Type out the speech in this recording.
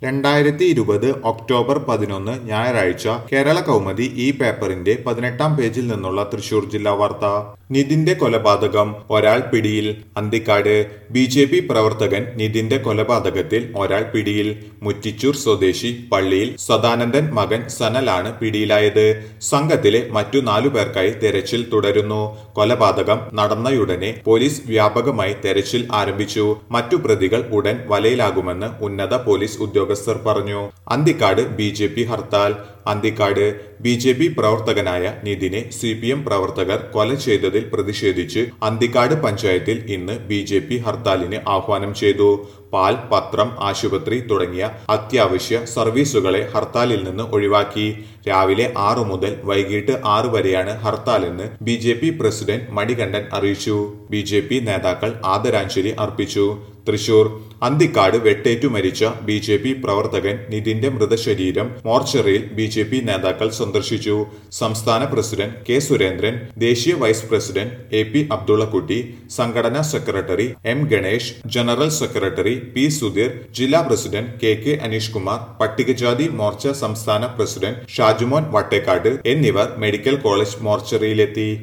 രണ്ടായിരത്തി ഇരുപത് ഒക്ടോബർ പതിനൊന്ന് ഞായറാഴ്ച കേരള കൗമുദി ഈ പേപ്പറിന്റെ പതിനെട്ടാം പേജിൽ നിന്നുള്ള തൃശൂർ ജില്ലാ വാർത്ത നിതിന്റെ കൊലപാതകം ഒരാൾ പിടിയിൽ അന്തിക്കാട് ബി ജെ പി പ്രവർത്തകൻ നിതിന്റെ കൊലപാതകത്തിൽ ഒരാൾ പിടിയിൽ മുറ്റിച്ചൂർ സ്വദേശി പള്ളിയിൽ സദാനന്ദൻ മകൻ സനലാണ് പിടിയിലായത് സംഘത്തിലെ മറ്റു നാലു പേർക്കായി തെരച്ചിൽ തുടരുന്നു കൊലപാതകം നടന്നയുടനെ പോലീസ് വ്യാപകമായി തെരച്ചിൽ ആരംഭിച്ചു മറ്റു പ്രതികൾ ഉടൻ വലയിലാകുമെന്ന് ഉന്നത പോലീസ് ഉദ്യോഗസ്ഥർ പറഞ്ഞു Anthikad B J P hartal Anthikad B J P പ്രവർത്തകനായ നിതിനെ സി പി എം പ്രവർത്തകർ കൊല ചെയ്തതിൽ പ്രതിഷേധിച്ച് അന്തിക്കാട് പഞ്ചായത്തിൽ ഇന്ന് ബി ജെ പി ഹർത്താലിന് ആഹ്വാനം ചെയ്തു പാൽ പത്രം ആശുപത്രി തുടങ്ങിയ അത്യാവശ്യ സർവീസുകളെ ഹർത്താലിൽ നിന്ന് ഒഴിവാക്കി രാവിലെ ആറു മുതൽ വൈകിട്ട് ആറ് വരെയാണ് ഹർത്താലെന്ന് B J P president Manikandan അറിയിച്ചു ബി ജെ പി നേതാക്കൾ ആദരാഞ്ജലി അർപ്പിച്ചു തൃശൂർ അന്തിക്കാട് വെട്ടേറ്റു മരിച്ച ബി ജെ പി പ്രവർത്തകൻ നിതിന്റെ മൃതശരീരം മോർച്ചറിയിൽ ബി ജെ പി നേതാക്കൾ സന്ദർശിച്ചു സംസ്ഥാന പ്രസിഡന്റ് കെ സുരേന്ദ്രൻ ദേശീയ vice president A P Abdullakutty സംഘടനാ secretary M Ganesh general secretary P Sudheer ജില്ലാ president K K Aneesh Kumar പട്ടികജാതി മോർച്ച സംസ്ഥാന പ്രസിഡന്റ് ഷാജുമോൻ വട്ടേക്കാട് എന്നിവർ മെഡിക്കൽ കോളേജ് മോർച്ചറിയിലെത്തി